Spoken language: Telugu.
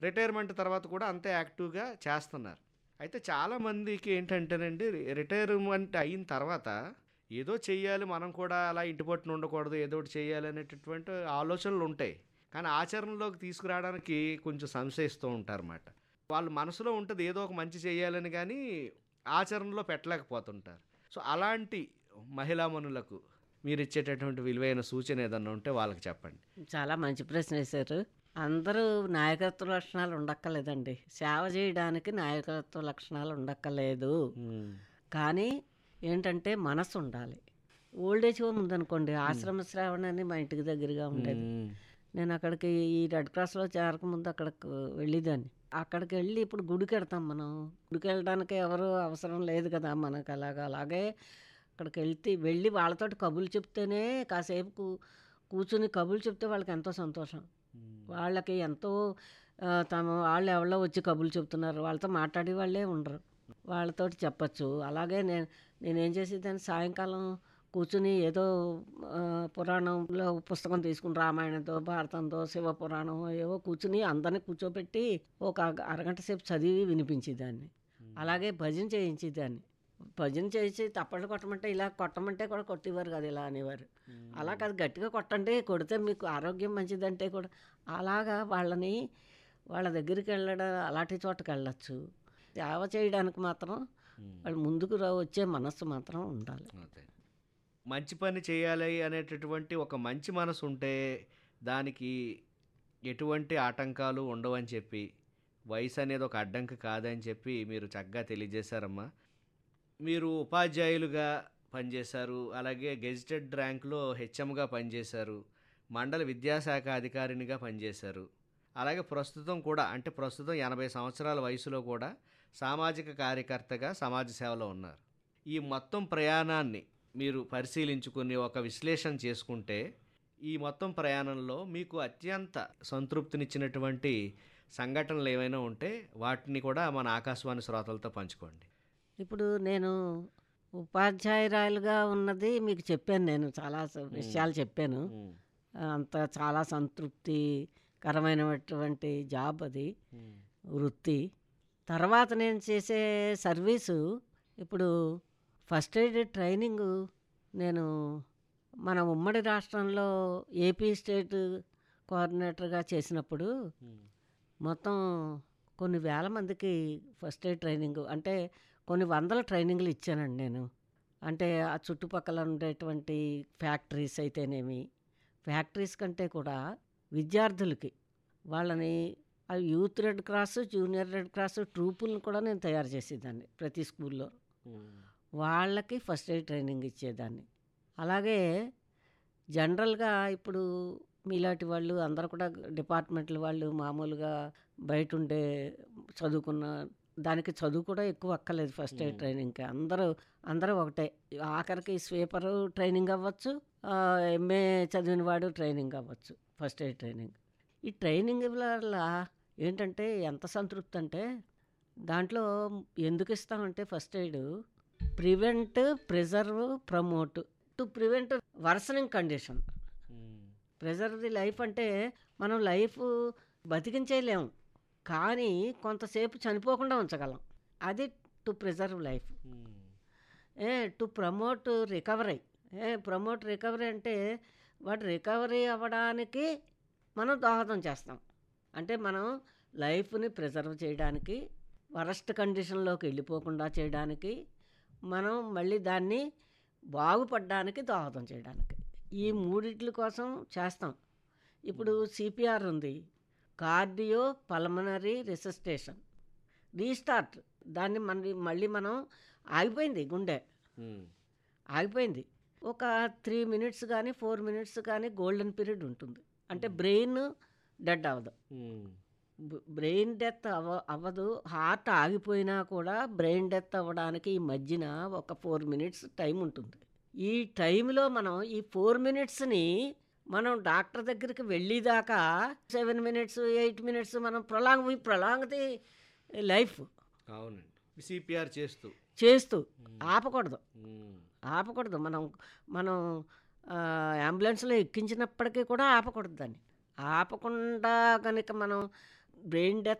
రిటైర్మెంట్ తర్వాత కూడా అంతే యాక్టివ్‌గా చేస్తున్నారు. అయితే చాలామందికి ఏంటంటేనండి రిటైర్మెంట్ అయిన తర్వాత ఏదో చెయ్యాలి మనం కూడా అలా ఇంటి పట్టున ఉండకూడదు ఏదో ఒకటి చేయాలి అనేటటువంటి ఆలోచనలు ఉంటాయి. కానీ ఆచరణలోకి తీసుకురావడానికి కొంచెం సంశయిస్తూ ఉంటారన్నమాట. వాళ్ళ మనసులో ఉంటది ఏదో ఒక మంచి చేయాలని గానీ ఆచరణలో పెట్టలేకపోతుంటారు. సో, అలాంటి మహిళామణులకు మీరిచ్చేటటువంటి విలువైన సూచన ఏదన్నా ఉంటే వాళ్ళకి చెప్పండి. చాలా మంచి ప్రశ్న వేశారు. అందరూ నాయకత్వ లక్షణాలు ఉండక్కర్లేదండి. సేవ చేయడానికి నాయకత్వ లక్షణాలు ఉండక్కర్లేదు. హ్మ్. కానీ ఏంటంటే మనసు ఉండాలి. ఓల్డ్ ఏజ్ హోమ్ ఉందనుకోండి ఆశ్రమ శ్రావణ అని మా ఇంటికి దగ్గరగా ఉండేది. హ్మ్. నేను అక్కడికి ఈ రెడ్ క్రాస్‌లో చేరకముందు అక్కడికి వెళ్ళేదాన్ని. అక్కడికి వెళ్ళి ఇప్పుడు గుడికెడతాం మనం. గుడికెళ్ళడానికి ఎవరు అవసరం లేదు కదా! మనకు అలాగా. అలాగే అక్కడికి వెళ్తే వెళ్ళి వాళ్ళతోటి కబుర్లు చెప్తేనే కాసేపు కూ కూర్చొని కబుర్లు చెప్తే వాళ్ళకి ఎంతో సంతోషం. హ్మ్. వాళ్ళకి ఎంతో ఆహ్, తమ వాళ్ళు ఎవళ్ళో వచ్చి కబుర్లు చెప్తున్నారు. వాళ్ళతో మాట్లాడే వాళ్ళే ఉండరు. వాళ్ళతోటి చెప్పొచ్చు. అలాగే నేను నేనేం చేసేదాన్ని సాయంకాలం కూర్చొని ఏదో ఆహ్, పురాణంలో పుస్తకం తీసుకుని రామాయణంతో, భారతంతో, శివ పురాణం ఏవో కూర్చొని అందరిని కూర్చోబెట్టి ఒక అరగంట సేపు చదివి వినిపించేదాన్ని. అలాగే భజన చేయించేదాన్ని. భజన చేసి తప్పట్లు కొట్టమంటే ఇలా కొట్టమంటే కూడా కొట్టేవారు కాదు. ఇలా అనేవారు. అలా కాదు గట్టిగా కొట్టండి. కొడితే మీకు ఆరోగ్యం మంచిదంటే కూడా అలాగా వాళ్ళని వాళ్ళ దగ్గరికి వెళ్ళడం అలాంటి చోటకెళ్ళొచ్చు. సేవ చేయడానికి మాత్రం హ్మ్. వాళ్ళు ముందుకు రా వచ్చే మనస్సు మాత్రం ఉండాలి. అదే. మంచి పని చేయాలి అనేటటువంటి ఒక మంచి మనసు ఉంటే దానికి ఎటువంటి ఆటంకాలు ఉండవని చెప్పి వయసు అనేది ఒక అడ్డంకి కాదని చెప్పి మీరు చక్కగా తెలియజేశారమ్మా. మీరు ఉపాధ్యాయులుగా పనిచేశారు. అలాగే గెజిటెడ్ ర్యాంక్‌లో హెచ్ఎంగా పనిచేశారు. మండల విద్యాశాఖ అధికారినిగా పనిచేశారు. అలాగే ప్రస్తుతం కూడా అంటే ప్రస్తుతం 80 సంవత్సరాల వయసులో కూడా సామాజిక కార్యకర్తగా సమాజ సేవలో ఉన్నారు. ఈ మొత్తం ప్రయాణాన్ని మీరు పరిశీలించుకుని ఒక విశ్లేషణ చేసుకుంటే ఈ మొత్తం ప్రయాణంలో మీకు అత్యంత సంతృప్తినిచ్చినటువంటి సంఘటనలు ఏవైనా ఉంటే వాటిని కూడా మన ఆకాశవాణి శ్రోతలతో పంచుకోండి. ఇప్పుడు నేను ఉపాధ్యాయురాలుగా ఉన్నది మీకు చెప్పాను నేను. చాలా స హ్మ్. విషయాలు చెప్పాను. హ్మ్. అంత చాలా సంతృప్తికరమైనటువంటి జాబ్ అది. హ్మ్. వృత్తి. తర్వాత నేను చేసే సర్వీసు ఇప్పుడు ఫస్ట్ ఎయిడ్ ట్రైనింగు నేను మన ఉమ్మడి రాష్ట్రంలో ఏపీ స్టేట్ కోఆర్డినేటర్‌గా చేసినప్పుడు హ్మ్. మొత్తం కొన్ని వేల మందికి ఫస్ట్ ఎయిడ్ ట్రైనింగు అంటే కొన్ని వందల ట్రైనింగ్‌లు ఇచ్చానండి నేను. అంటే ఆ చుట్టుపక్కల ఉండేటువంటి ఫ్యాక్టరీస్ అయితేనేమి, ఫ్యాక్టరీస్ కంటే కూడా విద్యార్థులకి వాళ్ళని ఆ youth red cross, junior red cross ట్రూపులను కూడా నేను తయారు చేసేదాన్ని ప్రతి స్కూల్‌లో. హ్మ్. వాళ్ళకి ఫస్ట్ ఎయిడ్ ట్రైనింగ్ ఇచ్చేదాన్ని. అలాగే జనరల్‌గా ఇప్పుడు మీలాంటి వాళ్ళు అందరూ కూడా డిపార్ట్మెంట్‌ల వాళ్ళు మామూలుగా బయటుండే చదువుకున్న దానికి చదువు కూడా ఎక్కువ అక్కర్లేదు ఫస్ట్ ఎయిడ్ హ్మ్. ట్రైనింగ్‌కి. అందరూ అందరూ ఒకటే. ఆఖరికి స్వీపరు ట్రైనింగ్ అవ్వచ్చు. ఆహ్, ఎంఏ చదివిన వాడు ట్రైనింగ్ అవ్వచ్చు. First aid training. ఈ ట్రైనింగ్ వల్ల ఏంటంటే ఎంత సంతృప్తి అంటే దాంట్లో ఎందుకు ఇస్తామంటే first aid prevent, preserve, promote. To prevent worsening condition. Hmm. Preserve the life అంటే మనం లైఫ్ బతికించేయలేము. కానీ కొంతసేపు చనిపోకుండా ఉంచగలం. అది to preserve life. Hmm. Uh to promote recovery. Uh promote recovery అంటే వాడు రికవరీ అవ్వడానికి మనం దోహదం చేస్తాం. అంటే మనం లైఫ్‌ని ప్రిజర్వ్ చేయడానికి, వరస్ట్ కండిషన్‌లోకి వెళ్ళిపోకుండా చేయడానికి, మనం మళ్ళీ దాన్ని బాగుపడడానికి దోహదం చేయడానికి. ఈ మూడిట్ల కోసం చేస్తాం. ఇప్పుడు సీపీఆర్ ఉంది. Cardio pulmonary resuscitation. రీస్టార్ట్. దాన్ని మళ్ళీ మళ్ళీ మనం ఆగిపోయింది గుండె. హ్మ్. ఆగిపోయింది. ఒక 3 మినిట్స్ గానీ, 4 మినిట్స్ కానీ గోల్డెన్ పీరియడ్ ఉంటుంది. అంటే బ్రెయిన్ డెడ్ అవ్వదు. హ్మ్. బ్ బ్రెయిన్ డెత్ అవ్వ అవ్వదు. హార్ట్ ఆగిపోయినా కూడా బ్రెయిన్ డెత్ అవ్వడానికి ఈ మధ్యన ఒక 4 మినిట్స్ టైం ఉంటుంది. ఈ టైంలో మనం ఈ 4 మినిట్స్‌ని మనం డాక్టర్ దగ్గరికి వెళ్ళేదాకా 7 మినిట్స్, 8 మినిట్స్ మనం prolong we prolong the life. అవునండి. సీపీఆర్ చేస్తూ. చేస్తూ హ్మ్. ఆపకూడదు. హ్మ్. ఆపకూడదు. మనం మనం ఆహ్, అంబులెన్స్‌లో ఎక్కించినప్పటికీ కూడా ఆపకూడదు దాన్ని. ఆపకుండా గనుక మనం బ్రెయిన్ డెత్